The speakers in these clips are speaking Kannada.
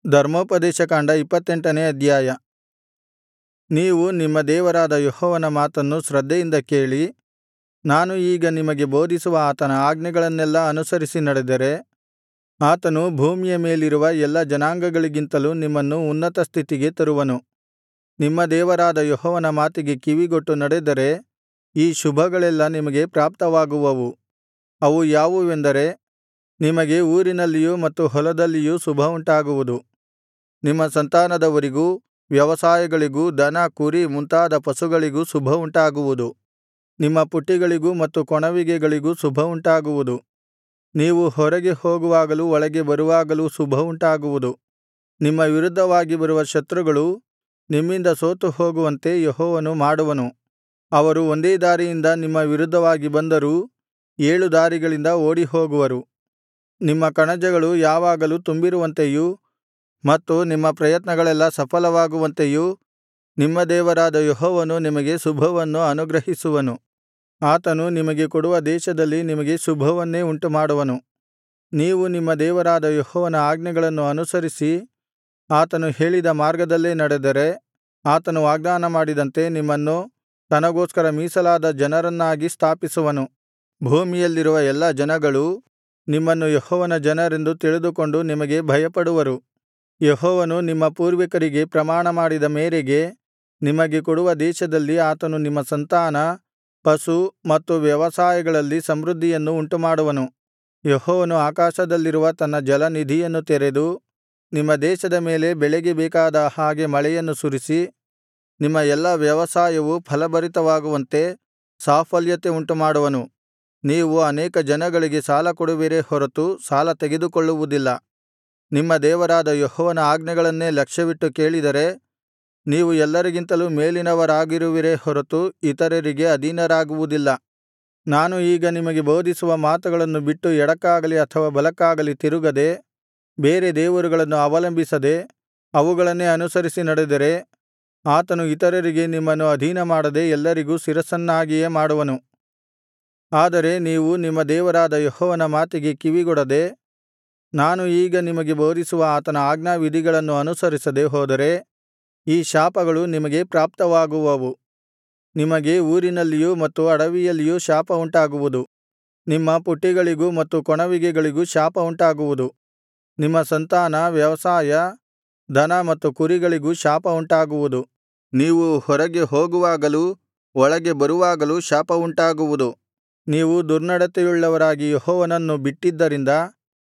ಧರ್ಮೋಪದೇಶಕಾಂಡ ಇಪ್ಪತ್ತೆಂಟನೇ ಅಧ್ಯಾಯ ನೀವು ನಿಮ್ಮ ದೇವರಾದ ಯೆಹೋವನ ಮಾತನ್ನು ಶ್ರದ್ಧೆಯಿಂದ ಕೇಳಿ ನಾನು ಈಗ ನಿಮಗೆ ಬೋಧಿಸುವ ಆತನ ಆಜ್ಞೆಗಳನ್ನೆಲ್ಲಾ ಅನುಸರಿಸಿ ನಡೆದರೆ ಆತನು ಭೂಮಿಯ ಮೇಲಿರುವ ಎಲ್ಲಾ ಜನಾಂಗಗಳಿಗಿಂತಲೂ ನಿಮ್ಮನ್ನು ಉನ್ನತ ಸ್ಥಿತಿಗೆ ತರುವನು ನಿಮ್ಮ ದೇವರಾದ ಯೆಹೋವನ ಮಾತಿಗೆ ಕಿವಿಗೊಟ್ಟು ನಡೆದರೆ ಈ ಶುಭಗಳೆಲ್ಲಾ ನಿಮಗೆ ಪ್ರಾಪ್ತವಾಗುವವು ಅವು ಯಾವುವೆಂದರೆ ನಿಮಗೆ ಊರಿನಲ್ಲಿಯೂ ಮತ್ತು ಹೊಲದಲ್ಲಿಯೂ ಶುಭವುಂಟಾಗುವುದು ನಿಮ್ಮ ಸಂತಾನದವರಿಗೂ ವ್ಯವಸಾಯಗಳಿಗೂ ದನ ಕುರಿ ಮುಂತಾದ ಪಶುಗಳಿಗೂ ಶುಭವುಂಟಾಗುವುದು ನಿಮ್ಮ ಪುಟ್ಟಿಗಳಿಗೂ ಮತ್ತು ಕೊಣವಿಗೆಗಳಿಗೂ ಶುಭವುಂಟಾಗುವುದು ನೀವು ಹೊರಗೆ ಹೋಗುವಾಗಲೂ ಒಳಗೆ ಬರುವಾಗಲೂ ಶುಭವುಂಟಾಗುವುದು ನಿಮ್ಮ ವಿರುದ್ಧವಾಗಿ ಬರುವ ಶತ್ರುಗಳು ನಿಮ್ಮಿಂದ ಸೋತುಹೋಗುವಂತೆ ಯೆಹೋವನು ಮಾಡುವನು ಅವರು ಒಂದೇ ದಾರಿಯಿಂದ ನಿಮ್ಮ ವಿರುದ್ಧವಾಗಿ ಬಂದರೂ ಏಳು ದಾರಿಗಳಿಂದ ಓಡಿಹೋಗುವರು ನಿಮ್ಮ ಕಣಜಗಳು ಯಾವಾಗಲೂ ತುಂಬಿರುವಂತೆಯೂ ಮತ್ತು ನಿಮ್ಮ ಪ್ರಯತ್ನಗಳೆಲ್ಲಾ ಸಫಲವಾಗುವಂತೆಯೂ ನಿಮ್ಮ ದೇವರಾದ ಯೆಹೋವನು ನಿಮಗೆ ಶುಭವನ್ನು ಅನುಗ್ರಹಿಸುವನು ಆತನು ನಿಮಗೆ ಕೊಡುವ ದೇಶದಲ್ಲಿ ನಿಮಗೆ ಶುಭವನ್ನೇ ಉಂಟುಮಾಡುವನು ನೀವು ನಿಮ್ಮ ದೇವರಾದ ಯೆಹೋವನ ಆಜ್ಞೆಗಳನ್ನು ಅನುಸರಿಸಿ ಆತನು ಹೇಳಿದ ಮಾರ್ಗದಲ್ಲೇ ನಡೆದರೆ ಆತನು ವಾಗ್ದಾನ ಮಾಡಿದಂತೆ ನಿಮ್ಮನ್ನು ತನಗೋಸ್ಕರ ಮೀಸಲಾದ ಜನರನ್ನಾಗಿ ಸ್ಥಾಪಿಸುವನು ಭೂಮಿಯಲ್ಲಿರುವ ಎಲ್ಲಾ ಜನಗಳೂ ನಿಮ್ಮನ್ನು ಯೆಹೋವನ ಜನರೆಂದು ತಿಳಿದುಕೊಂಡು ನಿಮಗೆ ಭಯಪಡುವರು ಯೆಹೋವನು ನಿಮ್ಮ ಪೂರ್ವಿಕರಿಗೆ ಪ್ರಮಾಣಮಾಡಿದ ಮೇರೆಗೆ ನಿಮಗೆ ಕೊಡುವ ದೇಶದಲ್ಲಿ ಆತನು ನಿಮ್ಮ ಸಂತಾನ ಪಶು ಮತ್ತು ವ್ಯವಸಾಯಗಳಲ್ಲಿ ಸಮೃದ್ಧಿಯನ್ನು ಉಂಟುಮಾಡುವನು ಯೆಹೋವನು ಆಕಾಶದಲ್ಲಿರುವ ತನ್ನ ಜಲನಿಧಿಯನ್ನು ತೆರೆದು ನಿಮ್ಮ ದೇಶದ ಮೇಲೆ ಬೆಳೆಗೆ ಬೇಕಾದ ಹಾಗೆ ಮಳೆಯನ್ನು ಸುರಿಸಿ ನಿಮ್ಮ ಎಲ್ಲಾ ವ್ಯವಸಾಯವು ಫಲಭರಿತವಾಗುವಂತೆ ಸಾಫಲ್ಯತೆ ಉಂಟುಮಾಡುವನು ನೀವು ಅನೇಕ ಜನಗಳಿಗೆ ಸಾಲಕೊಡುವಿರೇ ಹೊರತು ಸಾಲ ತೆಗೆದುಕೊಳ್ಳುವುದಿಲ್ಲ ನಿಮ್ಮ ದೇವರಾದ ಯೆಹೋವನ ಆಜ್ಞೆಗಳನ್ನೇ ಲಕ್ಷ್ಯವಿಟ್ಟು ಕೇಳಿದರೆ ನೀವು ಎಲ್ಲರಿಗಿಂತಲೂ ಮೇಲಿನವರಾಗಿರುವಿರೇ ಹೊರತು ಇತರರಿಗೆ ಅಧೀನರಾಗುವುದಿಲ್ಲ ನಾನು ಈಗ ನಿಮಗೆ ಬೋಧಿಸುವ ಮಾತುಗಳನ್ನು ಬಿಟ್ಟು ಎಡಕ್ಕಾಗಲಿ ಅಥವಾ ಬಲಕ್ಕಾಗಲಿ ತಿರುಗದೆ ಬೇರೆ ದೇವರುಗಳನ್ನು ಅವಲಂಬಿಸದೆ ಅವುಗಳನ್ನೇ ಅನುಸರಿಸಿ ನಡೆದರೆ ಆತನು ಇತರರಿಗೆ ನಿಮ್ಮನ್ನು ಅಧೀನಮಾಡದೆ ಎಲ್ಲರಿಗೂ ಶಿರಸ್ಸನ್ನಾಗಿಯೇ ಮಾಡುವನು ಆದರೆ ನೀವು ನಿಮ್ಮ ದೇವರಾದ ಯೆಹೋವನ ಮಾತಿಗೆ ಕಿವಿಗೊಡದೆ ನಾನು ಈಗ ನಿಮಗೆ ಬೋಧಿಸುವ ಆತನ ಆಜ್ಞಾವಿಧಿಗಳನ್ನು ಅನುಸರಿಸದೆ ಹೋದರೆ ಈ ಶಾಪಗಳು ನಿಮಗೆ ಪ್ರಾಪ್ತವಾಗುವವು ನಿಮಗೆ ಊರಿನಲ್ಲಿಯೂ ಮತ್ತು ಅಡವಿಯಲ್ಲಿಯೂ ಶಾಪ ಉಂಟಾಗುವುದು ನಿಮ್ಮ ಪುಟ್ಟಿಗಳಿಗೂ ಮತ್ತು ಕೊಣವಿಗೆಗಳಿಗೂ ಶಾಪ ಉಂಟಾಗುವುದು ನಿಮ್ಮ ಸಂತಾನ ವ್ಯವಸಾಯ ದನ ಮತ್ತು ಕುರಿಗಳಿಗೂ ಶಾಪ ಉಂಟಾಗುವುದು ನೀವು ಹೊರಗೆ ಹೋಗುವಾಗಲೂ ಒಳಗೆ ಬರುವಾಗಲೂ ಶಾಪ ಉಂಟಾಗುವುದು ನೀವು ದುರ್ನಡತೆಯುಳ್ಳವರಾಗಿ ಯೆಹೋವನನ್ನು ಬಿಟ್ಟಿದ್ದರಿಂದ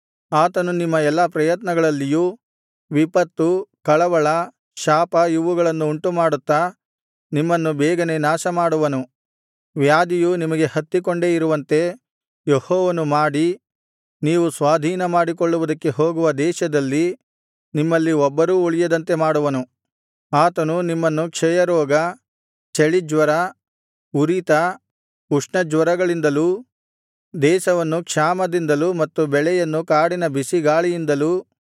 ಆತನು ನಿಮ್ಮ ಎಲ್ಲಾ ಪ್ರಯತ್ನಗಳಲ್ಲಿಯೂ ವಿಪತ್ತು ಕಳವಳ ಶಾಪ ಇವುಗಳನ್ನು ಉಂಟುಮಾಡುತ್ತಾ ನಿಮ್ಮನ್ನು ಬೇಗನೆ ನಾಶಮಾಡುವನು ವ್ಯಾಧಿಯು ನಿಮಗೆ ಹತ್ತಿಕೊಂಡೇ ಇರುವಂತೆ ಯೆಹೋವನು ಮಾಡಿ ನೀವು ಸ್ವಾಧೀನಮಾಡಿಕೊಳ್ಳುವುದಕ್ಕೆ ಹೋಗುವ ದೇಶದಲ್ಲಿ ನಿಮ್ಮಲ್ಲಿ ಒಬ್ಬರೂ ಉಳಿಯದಂತೆ ಮಾಡುವನು ಆತನು ನಿಮ್ಮನ್ನು ಕ್ಷಯರೋಗ ಚಳಿಜ್ವರ ಉರಿತ ಉಷ್ಣಜ್ವರಗಳಿಂದಲೂ ದೇಶವನ್ನು ಕ್ಷಾಮದಿಂದಲೂ ಮತ್ತು ಬೆಳೆಯನ್ನು ಕಾಡಿನ ಬಿಸಿಗಾಳಿಯಿಂದಲೂ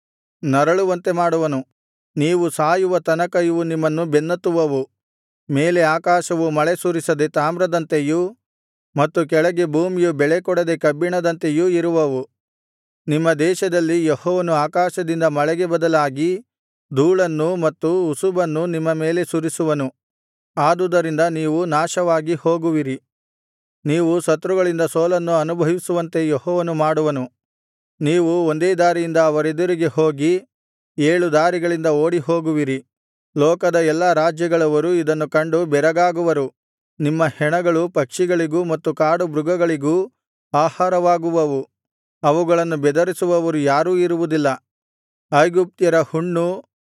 ನರಳುವಂತೆ ಮಾಡುವನು ನೀವು ಸಾಯುವ ತನಕ ಇವು ನಿಮ್ಮನ್ನು ಬೆನ್ನತ್ತುವವು ಮೇಲೆ ಆಕಾಶವು ಮಳೆ ಸುರಿಸದೆ ತಾಮ್ರದಂತೆಯೂ ಮತ್ತು ಕೆಳಗೆ ಭೂಮಿಯು ಬೆಳೆ ಕೊಡದೆ ಕಬ್ಬಿಣದಂತೆಯೂ ಇರುವವು ನಿಮ್ಮ ದೇಶದಲ್ಲಿ ಯೆಹೋವನು ಆಕಾಶದಿಂದ ಮಳೆಗೆ ಬದಲಾಗಿ ಧೂಳನ್ನೂ ಮತ್ತು ಉಸುಬನ್ನೂ ನಿಮ್ಮ ಮೇಲೆ ಸುರಿಸುವನು ಆದುದರಿಂದ ನೀವು ನಾಶವಾಗಿ ಹೋಗುವಿರಿ ನೀವು ಶತ್ರುಗಳಿಂದ ಸೋಲನ್ನು ಅನುಭವಿಸುವಂತೆ ಯೆಹೋವನು ಮಾಡುವನು ನೀವು ಒಂದೇ ದಾರಿಯಿಂದ ಅವರೆದುರಿಗೆ ಹೋಗಿ ಏಳು ದಾರಿಗಳಿಂದ ಓಡಿಹೋಗುವಿರಿ ಲೋಕದ ಎಲ್ಲಾ ರಾಜ್ಯಗಳವರು ಇದನ್ನು ಕಂಡು ಬೆರಗಾಗುವರು ನಿಮ್ಮ ಹೆಣಗಳು ಪಕ್ಷಿಗಳಿಗೂ ಮತ್ತು ಕಾಡು ಮೃಗಗಳಿಗೂ ಆಹಾರವಾಗುವವು ಅವುಗಳನ್ನು ಬೆದರಿಸುವವರು ಯಾರೂ ಇರುವುದಿಲ್ಲ ಐಗುಪ್ತ್ಯರ ಹುಣ್ಣು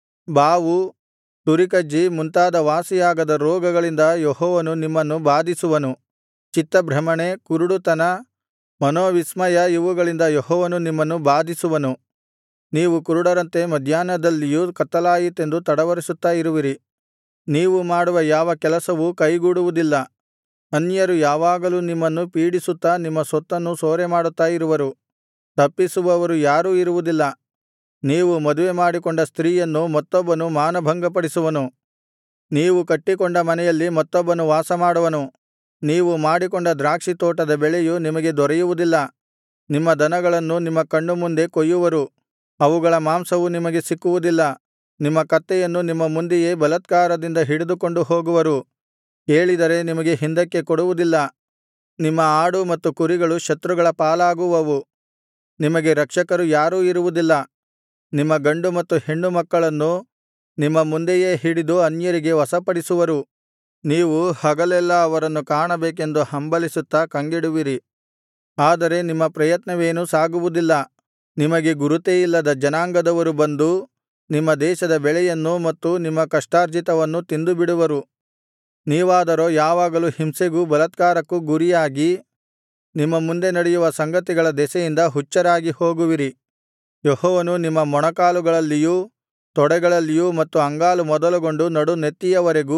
ಬಾವು ತುರಿಕಜ್ಜಿ ಮುಂತಾದ ವಾಸಿಯಾಗದ ರೋಗಗಳಿಂದ ಯೆಹೋವನು ನಿಮ್ಮನ್ನು ಬಾಧಿಸುವನು ಚಿತ್ತಭ್ರಮಣೆ ಕುರುಡುತನ ಮನೋವಿಸ್ಮಯ ಇವುಗಳಿಂದ ಯೆಹೋವನು ನಿಮ್ಮನ್ನು ಬಾಧಿಸುವನು ನೀವು ಕುರುಡರಂತೆ ಮಧ್ಯಾಹ್ನದಲ್ಲಿಯೂ ಕತ್ತಲಾಯಿತೆಂದು ತಡವರಿಸುತ್ತಾ ಇರುವಿರಿ ನೀವು ಮಾಡುವ ಯಾವ ಕೆಲಸವೂ ಕೈಗೂಡುವುದಿಲ್ಲ ಅನ್ಯರು ಯಾವಾಗಲೂ ನಿಮ್ಮನ್ನು ಪೀಡಿಸುತ್ತಾ ನಿಮ್ಮ ಸೊತ್ತನ್ನು ಸೂರೆಮಾಡುತ್ತಾ ಇರುವರು ತಪ್ಪಿಸುವವರು ಯಾರೂ ಇರುವುದಿಲ್ಲ ನೀವು ಮದುವೆಮಾಡಿಕೊಂಡ ಸ್ತ್ರೀಯನ್ನು ಮತ್ತೊಬ್ಬನು ಮಾನಭಂಗಪಡಿಸುವನು ನೀವು ಕಟ್ಟಿಕೊಂಡ ಮನೆಯಲ್ಲಿ ಮತ್ತೊಬ್ಬನು ವಾಸಮಾಡುವನು ನೀವು ಮಾಡಿಕೊಂಡ ದ್ರಾಕ್ಷಿತೋಟದ ಬೆಳೆಯು ನಿಮಗೆ ದೊರೆಯುವುದಿಲ್ಲ ನಿಮ್ಮ ದನಗಳನ್ನು ನಿಮ್ಮ ಕಣ್ಣು ಮುಂದೆ ಕೊಯ್ಯುವರು ಅವುಗಳ ಮಾಂಸವು ನಿಮಗೆ ಸಿಕ್ಕುವುದಿಲ್ಲ ನಿಮ್ಮ ಕತ್ತೆಯನ್ನು ನಿಮ್ಮ ಮುಂದೆಯೇ ಬಲಾತ್ಕಾರದಿಂದ ಹಿಡಿದುಕೊಂಡು ಹೋಗುವರು ಕೇಳಿದರೆ ನಿಮಗೆ ಹಿಂದಕ್ಕೆ ಕೊಡುವುದಿಲ್ಲ ನಿಮ್ಮ ಆಡು ಮತ್ತು ಕುರಿಗಳು ಶತ್ರುಗಳ ಪಾಲಾಗುವವು ನಿಮಗೆ ರಕ್ಷಕರು ಯಾರೂ ಇರುವುದಿಲ್ಲ ನಿಮ್ಮ ಗಂಡು ಮತ್ತು ಹೆಣ್ಣು ಮಕ್ಕಳನ್ನು ನಿಮ್ಮ ಮುಂದೆಯೇ ಹಿಡಿದು ಅನ್ಯರಿಗೆ ವಶಪಡಿಸುವರು ನೀವು ಹಗಲೆಲ್ಲಾ ಅವರನ್ನು ಕಾಣಬೇಕೆಂದು ಹಂಬಲಿಸುತ್ತಾ ಕಂಗೆಡುವಿರಿ ಆದರೆ ನಿಮ್ಮ ಪ್ರಯತ್ನವೇನೂ ಸಾಗುವುದಿಲ್ಲ ನಿಮಗೆ ಗುರುತೇ ಇಲ್ಲದ ಜನಾಂಗದವರು ಬಂದು ನಿಮ್ಮ ದೇಶದ ಬೆಳೆಯನ್ನು ಮತ್ತು ನಿಮ್ಮ ಕಷ್ಟಾರ್ಜಿತವನ್ನು ತಿಂದುಬಿಡುವರು ನೀವಾದರೋ ಯಾವಾಗಲೂ ಹಿಂಸೆಗೂ ಬಲಾತ್ಕಾರಕ್ಕೂ ಗುರಿಯಾಗಿ ನಿಮ್ಮ ಮುಂದೆ ನಡೆಯುವ ಸಂಗತಿಗಳ ದೆಸೆಯಿಂದ ಹುಚ್ಚರಾಗಿ ಹೋಗುವಿರಿ ಯೆಹೋವನು ನಿಮ್ಮ ಮೊಣಕಾಲುಗಳಲ್ಲಿಯೂ ತೊಡೆಗಳಲ್ಲಿಯೂ ಮತ್ತು ಅಂಗಾಲು ಮೊದಲುಗೊಂಡು ನಡುನೆತ್ತಿಯವರೆಗೂ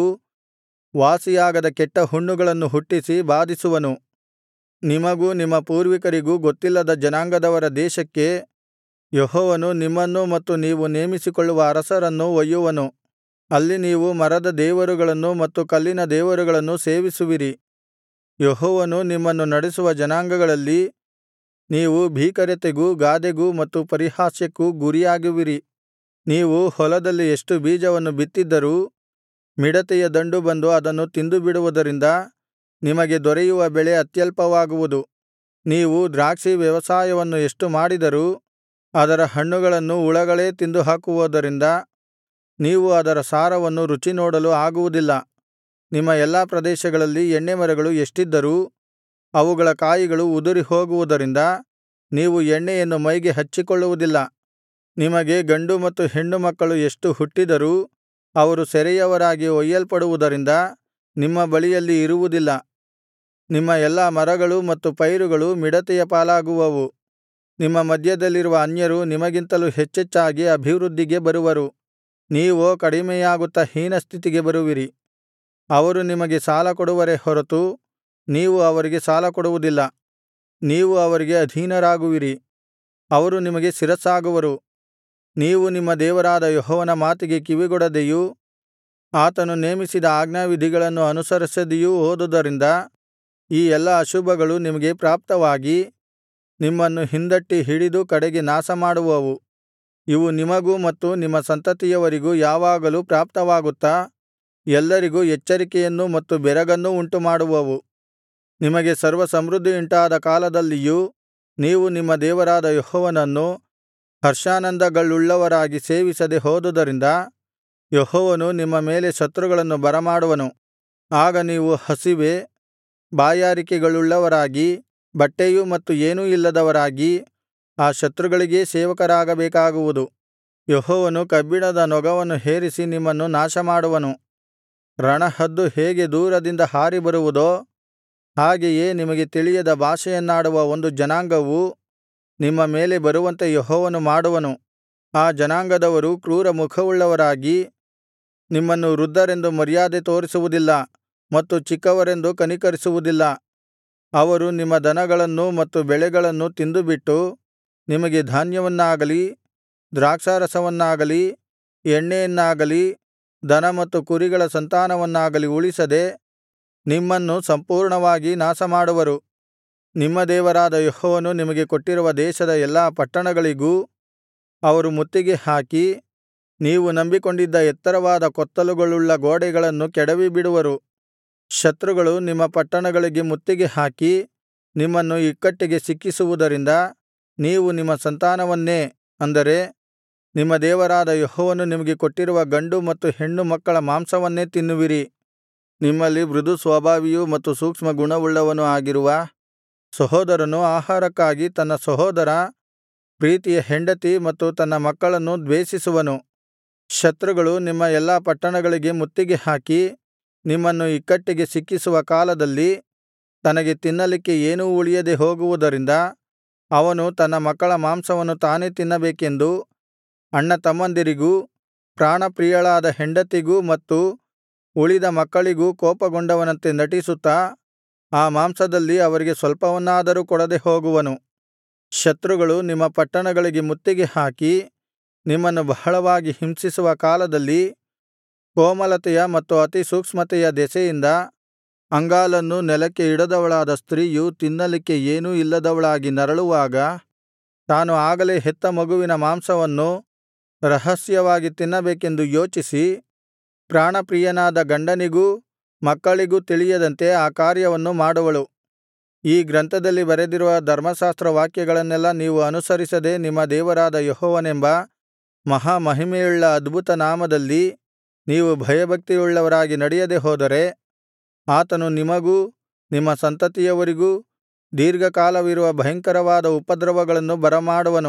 ವಾಸಿಯಾಗದ ಕೆಟ್ಟ ಹುಣ್ಣುಗಳನ್ನು ಹುಟ್ಟಿಸಿ ಬಾಧಿಸುವನು ನಿಮಗೂ ನಿಮ್ಮ ಪೂರ್ವಿಕರಿಗೂ ಗೊತ್ತಿಲ್ಲದ ಜನಾಂಗದವರ ದೇಶಕ್ಕೆ ಯೆಹೋವನು ನಿಮ್ಮನ್ನೂ ಮತ್ತು ನೀವು ನೇಮಿಸಿಕೊಳ್ಳುವ ಅರಸರನ್ನೂ ಒಯ್ಯುವನು ಅಲ್ಲಿ ನೀವು ಮರದ ದೇವರುಗಳನ್ನು ಮತ್ತು ಕಲ್ಲಿನ ದೇವರುಗಳನ್ನು ಸೇವಿಸುವಿರಿ ಯೆಹೋವನು ನಿಮ್ಮನ್ನು ನಡೆಸುವ ಜನಾಂಗಗಳಲ್ಲಿ ನೀವು ಭೀಕರತೆಗೂ ಗಾದೆಗೂ ಮತ್ತು ಪರಿಹಾಸ್ಯಕ್ಕೂ ಗುರಿಯಾಗುವಿರಿ ನೀವು ಹೊಲದಲ್ಲಿ ಎಷ್ಟು ಬೀಜವನ್ನು ಬಿತ್ತಿದ್ದರೂ ಮಿಡತೆಯ ದಂಡು ಬಂದು ಅದನ್ನು ತಿಂದುಬಿಡುವುದರಿಂದ ನಿಮಗೆ ದೊರೆಯುವ ಬೆಳೆ ಅತ್ಯಲ್ಪವಾಗುವುದು ನೀವು ದ್ರಾಕ್ಷಿ ವ್ಯವಸಾಯವನ್ನು ಎಷ್ಟು ಮಾಡಿದರೂ ಅದರ ಹಣ್ಣುಗಳನ್ನು ಹುಳಗಳೇ ತಿಂದುಹಾಕುವುದರಿಂದ ನೀವು ಅದರ ಸಾರವನ್ನು ರುಚಿನೋಡಲು ಆಗುವುದಿಲ್ಲ ನಿಮ್ಮ ಎಲ್ಲಾ ಪ್ರದೇಶಗಳಲ್ಲಿ ಎಣ್ಣೆಮರಗಳು ಎಷ್ಟಿದ್ದರೂ ಅವುಗಳ ಕಾಯಿಗಳು ಉದುರಿ ಹೋಗುವುದರಿಂದ ನೀವು ಎಣ್ಣೆಯನ್ನು ಮೈಗೆ ಹಚ್ಚಿಕೊಳ್ಳುವುದಿಲ್ಲ ನಿಮಗೆ ಗಂಡು ಮತ್ತು ಹೆಣ್ಣು ಮಕ್ಕಳು ಎಷ್ಟು ಹುಟ್ಟಿದರೂ ಅವರು ಸೆರೆಯವರಾಗಿ ಒಯ್ಯಲ್ಪಡುವುದರಿಂದ ನಿಮ್ಮ ಬಳಿಯಲ್ಲಿ ಇರುವುದಿಲ್ಲ ನಿಮ್ಮ ಎಲ್ಲಾ ಮರಗಳು ಮತ್ತು ಪೈರುಗಳು ಮಿಡತೆಯ ಪಾಲಾಗುವವು ನಿಮ್ಮ ಮಧ್ಯದಲ್ಲಿರುವ ಅನ್ಯರು ನಿಮಗಿಂತಲೂ ಹೆಚ್ಚೆಚ್ಚಾಗಿ ಅಭಿವೃದ್ಧಿಗೆ ಬರುವರು ನೀವೋ ಕಡಿಮೆಯಾಗುತ್ತಾ ಹೀನಸ್ಥಿತಿಗೆ ಬರುವಿರಿ ಅವರು ನಿಮಗೆ ಸಾಲಕೊಡುವರೇ ಹೊರತು ನೀವು ಅವರಿಗೆ ಸಾಲಕೊಡುವುದಿಲ್ಲ ನೀವು ಅವರಿಗೆ ಅಧೀನರಾಗುವಿರಿ ಅವರು ನಿಮಗೆ ಶಿರಸ್ಸಾಗುವರು ನೀವು ನಿಮ್ಮ ದೇವರಾದ ಯೆಹೋವನ ಮಾತಿಗೆ ಕಿವಿಗೊಡದೆಯೂ ಆತನು ನೇಮಿಸಿದ ಆಜ್ಞಾವಿಧಿಗಳನ್ನು ಅನುಸರಿಸದೆಯೂ ಹೋದುದರಿಂದ ಈ ಎಲ್ಲಾ ಅಶುಭಗಳು ನಿಮಗೆ ಪ್ರಾಪ್ತವಾಗಿ ನಿಮ್ಮನ್ನು ಹಿಂದಟ್ಟಿ ಹಿಡಿದು ಕಡೆಗೆ ನಾಶಮಾಡುವವು ಇವು ನಿಮಗೂ ಮತ್ತು ನಿಮ್ಮ ಸಂತತಿಯವರಿಗೂ ಯಾವಾಗಲೂ ಪ್ರಾಪ್ತವಾಗುತ್ತಾ ಎಲ್ಲರಿಗೂ ಎಚ್ಚರಿಕೆಯನ್ನೂ ಮತ್ತು ಬೆರಗನ್ನೂ ಉಂಟುಮಾಡುವವು ನಿಮಗೆ ಸರ್ವಸಮೃದ್ಧಿಯುಂಟಾದ ಕಾಲದಲ್ಲಿಯೂ ನೀವು ನಿಮ್ಮ ದೇವರಾದ ಯೆಹೋವನನ್ನು ಹರ್ಷಾನಂದಗಳುಳ್ಳವರಾಗಿ ಸೇವಿಸದೆ ಹೋದುದರಿಂದ ಯೆಹೋವನು ನಿಮ್ಮ ಮೇಲೆ ಶತ್ರುಗಳನ್ನು ಬರಮಾಡುವನು ಆಗ ನೀವು ಹಸಿವೆ ಬಾಯಾರಿಕೆಗಳುಳ್ಳವರಾಗಿ ಬಟ್ಟೆಯೂ ಮತ್ತು ಏನೂ ಇಲ್ಲದವರಾಗಿ ಆ ಶತ್ರುಗಳಿಗೇ ಸೇವಕರಾಗಬೇಕಾಗುವುದು ಯೆಹೋವನು ಕಬ್ಬಿಣದ ನೊಗವನ್ನು ಹೇರಿಸಿ ನಿಮ್ಮನ್ನು ನಾಶಮಾಡುವನು ರಣಹದ್ದು ಹೇಗೆ ದೂರದಿಂದ ಹಾರಿ ಬರುವುದೋ ಹಾಗೆಯೇ ನಿಮಗೆ ತಿಳಿಯದ ಭಾಷೆಯನ್ನಾಡುವ ಒಂದು ಜನಾಂಗವು ನಿಮ್ಮ ಮೇಲೆ ಬರುವಂತೆ ಯೆಹೋವನು ಮಾಡುವನು ಆ ಜನಾಂಗದವರು ಕ್ರೂರ ಮುಖವುಳ್ಳವರಾಗಿ ನಿಮ್ಮನ್ನು ವೃದ್ಧರೆಂದು ಮರ್ಯಾದೆ ತೋರಿಸುವುದಿಲ್ಲ ಮತ್ತು ಚಿಕ್ಕವರೆಂದು ಕನಿಕರಿಸುವುದಿಲ್ಲ ಅವರು ನಿಮ್ಮ ದನಗಳನ್ನೂ ಮತ್ತು ಬೆಳೆಗಳನ್ನೂ ತಿಂದುಬಿಟ್ಟು ನಿಮಗೆ ಧಾನ್ಯವನ್ನಾಗಲಿ ದ್ರಾಕ್ಷಾರಸವನ್ನಾಗಲಿ ಎಣ್ಣೆಯನ್ನಾಗಲಿ ದನ ಮತ್ತು ಕುರಿಗಳ ಸಂತಾನವನ್ನಾಗಲಿ ಉಳಿಸದೆ ನಿಮ್ಮನ್ನು ಸಂಪೂರ್ಣವಾಗಿ ನಾಶಮಾಡುವರು ನಿಮ್ಮ ದೇವರಾದ ಯೆಹೋವನು ನಿಮಗೆ ಕೊಟ್ಟಿರುವ ದೇಶದ ಎಲ್ಲಾ ಪಟ್ಟಣಗಳಿಗೂ ಅವರು ಮುತ್ತಿಗೆ ಹಾಕಿ ನೀವು ನಂಬಿಕೊಂಡಿದ್ದ ಎತ್ತರವಾದ ಕೊತ್ತಲುಗಳುಳ್ಳ ಗೋಡೆಗಳನ್ನು ಕೆಡವಿಬಿಡುವರು ಶತ್ರುಗಳು ನಿಮ್ಮ ಪಟ್ಟಣಗಳಿಗೆ ಮುತ್ತಿಗೆ ಹಾಕಿ ನಿಮ್ಮನ್ನು ಇಕ್ಕಟ್ಟಿಗೆ ಸಿಕ್ಕಿಸುವುದರಿಂದ ನೀವು ನಿಮ್ಮ ಸಂತಾನವನ್ನೇ ಅಂದರೆ ನಿಮ್ಮ ದೇವರಾದ ಯೆಹೋವನು ನಿಮಗೆ ಕೊಟ್ಟಿರುವ ಗಂಡು ಮತ್ತು ಹೆಣ್ಣು ಮಕ್ಕಳ ಮಾಂಸವನ್ನೇ ತಿನ್ನುವಿರಿ ನಿಮ್ಮಲ್ಲಿ ಮೃದು ಸ್ವಭಾವಿಯೂ ಮತ್ತು ಸೂಕ್ಷ್ಮ ಗುಣವುಳ್ಳವನೂ ಆಗಿರುವ ಸಹೋದರನು ಆಹಾರಕ್ಕಾಗಿ ತನ್ನ ಸಹೋದರ ಪ್ರೀತಿಯ ಹೆಂಡತಿ ಮತ್ತು ತನ್ನ ಮಕ್ಕಳನ್ನು ದ್ವೇಷಿಸುವನು ಶತ್ರುಗಳು ನಿಮ್ಮ ಎಲ್ಲಾ ಪಟ್ಟಣಗಳಿಗೆ ಮುತ್ತಿಗೆ ಹಾಕಿ ನಿಮ್ಮನ್ನು ಇಕ್ಕಟ್ಟಿಗೆ ಸಿಕ್ಕಿಸುವ ಕಾಲದಲ್ಲಿ ತನಗೆ ತಿನ್ನಲಿಕ್ಕೆ ಏನೂ ಉಳಿಯದೆ ಹೋಗುವುದರಿಂದ ಅವನು ತನ್ನ ಮಕ್ಕಳ ಮಾಂಸವನ್ನು ತಾನೇ ತಿನ್ನಬೇಕೆಂದು ಅಣ್ಣತಮ್ಮಂದಿರಿಗೂ ಪ್ರಾಣಪ್ರಿಯಳಾದ ಹೆಂಡತಿಗೂ ಮತ್ತು ಉಳಿದ ಮಕ್ಕಳಿಗೂ ಕೋಪಗೊಂಡವನಂತೆ ನಟಿಸುತ್ತಾ ಆ ಮಾಂಸದಲ್ಲಿ ಅವರಿಗೆ ಸ್ವಲ್ಪವನ್ನಾದರೂ ಕೊಡದೆ ಹೋಗುವನು ಶತ್ರುಗಳು ನಿಮ್ಮ ಪಟ್ಟಣಗಳಿಗೆ ಮುತ್ತಿಗೆ ಹಾಕಿ ನಿಮ್ಮನ್ನು ಬಹಳವಾಗಿ ಹಿಂಸಿಸುವ ಕಾಲದಲ್ಲಿ ಕೋಮಲತೆಯ ಮತ್ತು ಅತಿಸೂಕ್ಷ್ಮತೆಯ ದೆಸೆಯಿಂದ ಅಂಗಾಲನ್ನೂ ನೆಲಕ್ಕೆ ಇಡದವಳಾದ ಸ್ತ್ರೀಯು ತಿನ್ನಲಿಕ್ಕೆ ಏನೂ ಇಲ್ಲದವಳಾಗಿ ನರಳುವಾಗ ತಾನು ಆಗಲೇ ಹೆತ್ತ ಮಗುವಿನ ಮಾಂಸವನ್ನು ರಹಸ್ಯವಾಗಿ ತಿನ್ನಬೇಕೆಂದು ಯೋಚಿಸಿ ಪ್ರಾಣಪ್ರಿಯನಾದ ಗಂಡನಿಗೂ ಮಕ್ಕಳಿಗೂ ತಿಳಿಯದಂತೆ ಆ ಕಾರ್ಯವನ್ನು ಮಾಡುವಳು ಈ ಗ್ರಂಥದಲ್ಲಿ ಬರೆದಿರುವ ಧರ್ಮಶಾಸ್ತ್ರವಾಕ್ಯಗಳನ್ನೆಲ್ಲಾ ನೀವು ಅನುಸರಿಸದೆ ನಿಮ್ಮ ದೇವರಾದ ಯೆಹೋವನೆಂಬ ಮಹಾಮಹಿಮೆಯುಳ್ಳ ಅದ್ಭುತ ನಾಮದಲ್ಲಿ ನೀವು ಭಯಭಕ್ತಿಯುಳ್ಳವರಾಗಿ ನಡೆಯದೆ ಹೋದರೆ ಆತನು ನಿಮಗೂ ನಿಮ್ಮ ಸಂತತಿಯವರಿಗೂ ದೀರ್ಘಕಾಲವಿರುವ ಭಯಂಕರವಾದ ಉಪದ್ರವಗಳನ್ನು ಬರಮಾಡುವನು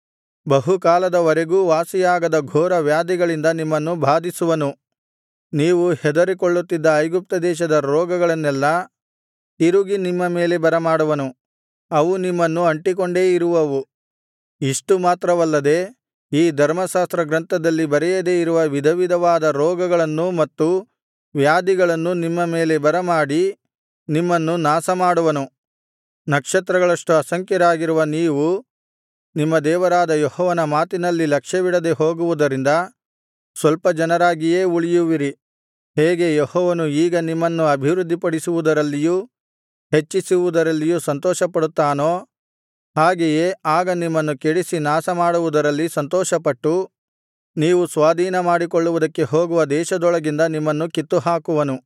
ಬಹುಕಾಲದ ವರೆಗೂ ವಾಸಿಯಾಗದ ಘೋರ ವ್ಯಾಧಿಗಳಿಂದ ನಿಮ್ಮನ್ನು ಬಾಧಿಸುವನು ನೀವು ಹೆದರಿಕೊಳ್ಳುತ್ತಿದ್ದ ಐಗುಪ್ತ ದೇಶದ ರೋಗಗಳನ್ನೆಲ್ಲಾ ತಿರುಗಿ ನಿಮ್ಮ ಮೇಲೆ ಬರಮಾಡುವನು ಅವು ನಿಮ್ಮನ್ನು ಅಂಟಿಕೊಂಡೇ ಇರುವವು ಇಷ್ಟು ಮಾತ್ರವಲ್ಲದೆ ಈ ಧರ್ಮಶಾಸ್ತ್ರ ಗ್ರಂಥದಲ್ಲಿ ಬರೆಯದೆ ಇರುವ ವಿಧವಿಧವಾದ ರೋಗಗಳನ್ನೂ ಮತ್ತು ವ್ಯಾಧಿಗಳನ್ನೂ ನಿಮ್ಮ ಮೇಲೆ ಬರಮಾಡಿ ನಿಮ್ಮನ್ನು ನಾಶಮಾಡುವನು ನಕ್ಷತ್ರಗಳಷ್ಟು ಅಸಂಖ್ಯರಾಗಿರುವ ನೀವು ನಿಮ್ಮ ದೇವರಾದ ಯೆಹೋವನ ಮಾತಿನಲ್ಲಿ ಲಕ್ಷ್ಯವಿಡದೆ ಹೋಗುವುದರಿಂದ ಸ್ವಲ್ಪ ಜನರಾಗಿಯೇ ಉಳಿಯುವಿರಿ ಹೇಗೆ ಯೆಹೋವನು ಈಗ ನಿಮ್ಮನ್ನು ಅಭಿವೃದ್ಧಿಪಡಿಸುವುದರಲ್ಲಿಯೂ ಹೆಚ್ಚಿಸುವುದರಲ್ಲಿಯೂ ಸಂತೋಷಪಡುತ್ತಾನೋ ಹಾಗೆಯೇ ಆಗ ನಿಮ್ಮನ್ನು ಕೆಡಿಸಿ ನಾಶಮಾಡುವುದರಲ್ಲಿ ಸಂತೋಷಪಟ್ಟು ನೀವು ಸ್ವಾಧೀನಮಾಡಿಕೊಳ್ಳುವುದಕ್ಕೆ ಹೋಗುವ ದೇಶದೊಳಗಿಂದ ನಿಮ್ಮನ್ನು ಕಿತ್ತುಹಾಕುವನು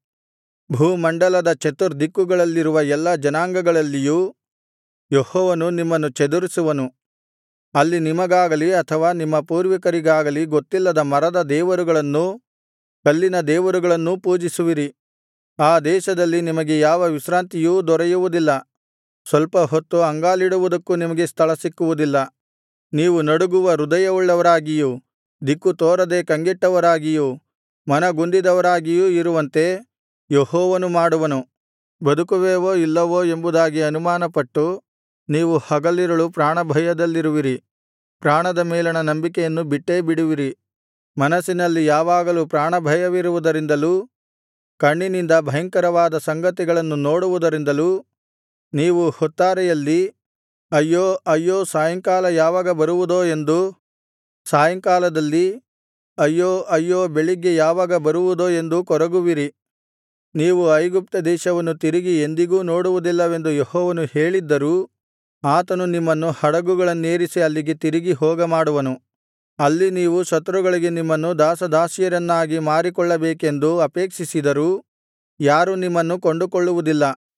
ಭೂಮಂಡಲದ ಚತುರ್ದಿಕ್ಕುಗಳಲ್ಲಿರುವ ಎಲ್ಲಾ ಜನಾಂಗಗಳಲ್ಲಿಯೂ ಯೆಹೋವನು ನಿಮ್ಮನ್ನು ಚದುರಿಸುವನು ಅಲ್ಲಿ ನಿಮಗಾಗಲಿ ಅಥವಾ ನಿಮ್ಮ ಪೂರ್ವಿಕರಿಗಾಗಲಿ ಗೊತ್ತಿಲ್ಲದ ಮರದ ದೇವರುಗಳನ್ನೂ ಕಲ್ಲಿನ ದೇವರುಗಳನ್ನೂ ಪೂಜಿಸುವಿರಿ ಆ ದೇಶದಲ್ಲಿ ನಿಮಗೆ ಯಾವ ವಿಶ್ರಾಂತಿಯೂ ದೊರೆಯುವುದಿಲ್ಲ ಸ್ವಲ್ಪ ಹೊತ್ತು ಅಂಗಾಲಿಡುವುದಕ್ಕೂ ನಿಮಗೆ ಸ್ಥಳ ಸಿಕ್ಕುವುದಿಲ್ಲ ನೀವು ನಡುಗುವ ಹೃದಯವುಳ್ಳವರಾಗಿಯೂ ದಿಕ್ಕು ತೋರದೆ ಕಂಗೆಟ್ಟವರಾಗಿಯೂ ಮನಗುಂದಿದವರಾಗಿಯೂ ಇರುವಂತೆ ಯೆಹೋವನು ಮಾಡುವನು ಬದುಕುವೆವೋ ಇಲ್ಲವೋ ಎಂಬುದಾಗಿ ಅನುಮಾನಪಟ್ಟು ನೀವು ಹಗಲಿರುಳು ಪ್ರಾಣಭಯದಲ್ಲಿರುವಿರಿ ಪ್ರಾಣದ ಮೇಲಣ ನಂಬಿಕೆಯನ್ನು ಬಿಟ್ಟೇ ಬಿಡುವಿರಿ ಮನಸ್ಸಿನಲ್ಲಿ ಯಾವಾಗಲೂ ಪ್ರಾಣಭಯವಿರುವುದರಿಂದಲೂ ಕಣ್ಣಿನಿಂದ ಭಯಂಕರವಾದ ಸಂಗತಿಗಳನ್ನು ನೋಡುವುದರಿಂದಲೂ ನೀವು ಹೊತ್ತಾರೆಯಲ್ಲಿ ಅಯ್ಯೋ ಅಯ್ಯೋ ಸಾಯಂಕಾಲ ಯಾವಾಗ ಬರುವುದೋ ಎಂದೂ ಸಾಯಂಕಾಲದಲ್ಲಿ ಅಯ್ಯೋ ಅಯ್ಯೋ ಬೆಳಿಗ್ಗೆ ಯಾವಾಗ ಬರುವುದೋ ಎಂದೂ ಕೊರಗುವಿರಿ ನೀವು ಐಗುಪ್ತ ದೇಶವನ್ನು ತಿರುಗಿ ಎಂದಿಗೂ ನೋಡುವುದಿಲ್ಲವೆಂದು ಯೆಹೋವನು ಹೇಳಿದ್ದರೂ ಆತನು ನಿಮ್ಮನ್ನು ಹಡಗುಗಳನ್ನೇರಿಸಿ ಅಲ್ಲಿಗೆ ತಿರುಗಿ ಹೋಗಮಾಡುವನು ಅಲ್ಲಿ ನೀವು ಶತ್ರುಗಳಿಗೆ ನಿಮ್ಮನ್ನು ದಾಸದಾಸಿಯರನ್ನಾಗಿ ಮಾರಿಕೊಳ್ಳಬೇಕೆಂದು ಅಪೇಕ್ಷಿಸಿದರೂ ಯಾರೂ ನಿಮ್ಮನ್ನು ಕೊಂಡುಕೊಳ್ಳುವುದಿಲ್ಲ